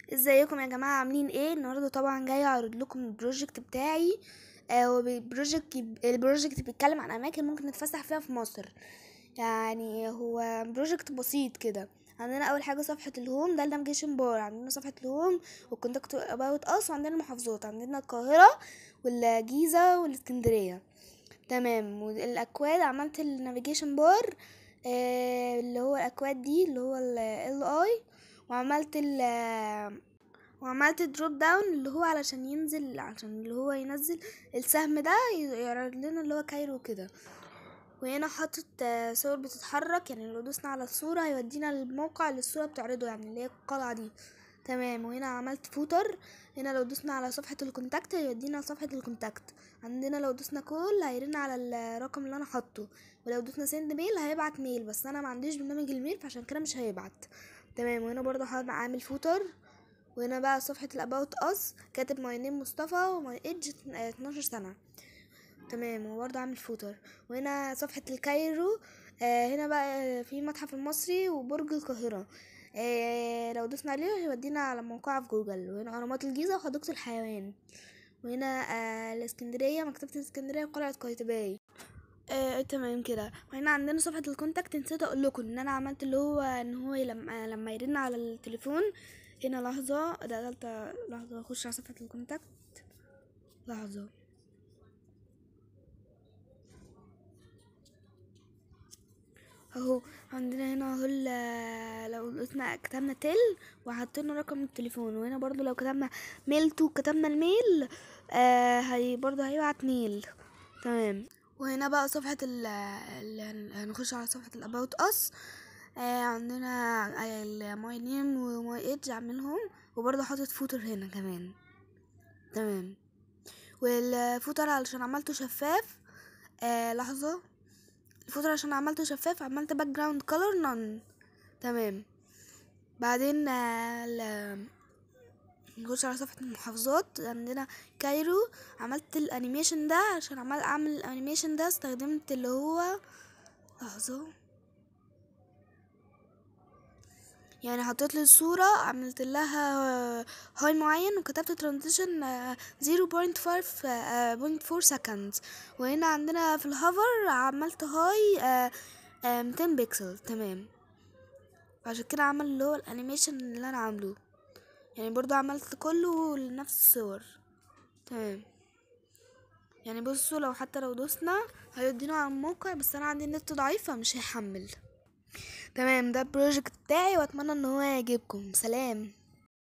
ازيكم يا جماعه عاملين ايه النهارده طبعا جاي اعرض لكم البروجكت بتاعي آه هو البروجكت البروجكت بيتكلم عن اماكن ممكن نتفسح فيها في مصر يعني هو بروجكت بسيط كده عندنا اول حاجه صفحه الهوم ده النافيجيشن بار عندنا صفحه الهوم والكونتاكت اباوت اس وعندنا المحافظات عندنا القاهره والجيزه والاسكندريه تمام والاكواد عملت النافيجيشن بار آه اللي هو الاكواد دي اللي هو ال اي وعملت ال وعملت دروب داون اللي هو علشان ينزل عشان اللي هو ينزل السهم ده يعرض لنا اللي هو كايرو كده وهنا حاطط صور بتتحرك يعني لو دوسنا على الصورة هيودينا الموقع اللي الصورة بتعرضه يعني اللي هي القلعة دي تمام وهنا عملت فوتر هنا لو دوسنا على صفحة الكونتاكت هيودينا صفحة الكونتاكت عندنا لو دوسنا كول هيرن على الرقم اللي انا حاطه ولو دوسنا سند ميل هيبعت ميل بس انا ما عنديش برنامج الميل فعشان كده مش هيبعت تمام وهنا برضو عامل فوتر وهنا بقى صفحة الاباوت اس كاتب ماي نيم مصطفى وماي ايدج 12 سنة تمام وبرضه عامل فوتر وهنا صفحة الكايرو آه هنا بقى في متحف المصري وبرج القاهرة آه لو دوسنا عليه هيودينا على موقعها في جوجل وهنا اهرامات الجيزة وحديقة الحيوان وهنا آه الاسكندرية مكتبة الاسكندرية وقلعة قايتباي آه تمام كده وهنا عندنا صفحة الكونتاكت نسيت اقول لكم ان انا عملت اللي هو ان هو لما لما يرن على التليفون هنا لحظة دخلت لحظة اخش على صفحة الكونتاكت لحظة اهو عندنا هنا اهو لو قلنا كتبنا تل وحطينا رقم التليفون وهنا برضو لو كتبنا ميل تو كتبنا الميل آه هي برضو هيبعت ميل تمام وهنا بقى صفحة ال هنخش على صفحة الاباوت اس آه عندنا الماي نيم وماي ايدج عاملهم وبرضه حاطط فوتر هنا كمان تمام والفوتر علشان عملته شفاف آه لحظة الفوتر عشان عملته شفاف عملت باك جراوند كولر نون تمام بعدين آه نخش على صفحة المحافظات عندنا كايرو عملت الانيميشن ده عشان عمال اعمل الانيميشن ده استخدمت اللي هو لحظة يعني حطيت لي الصورة عملت لها هاي معين وكتبت ترانزيشن 0.5 سكند وهنا عندنا في الهوفر عملت هاي 200 بيكسل تمام عشان كده عمل اللي هو الانيميشن اللي انا عامله يعني برضو عملت كله لنفس الصور تمام يعني بصوا لو حتى لو دوسنا هيودينا على الموقع بس انا عندي النت ضعيف فمش هيحمل تمام ده البروجكت بتاعي واتمنى ان هو يعجبكم سلام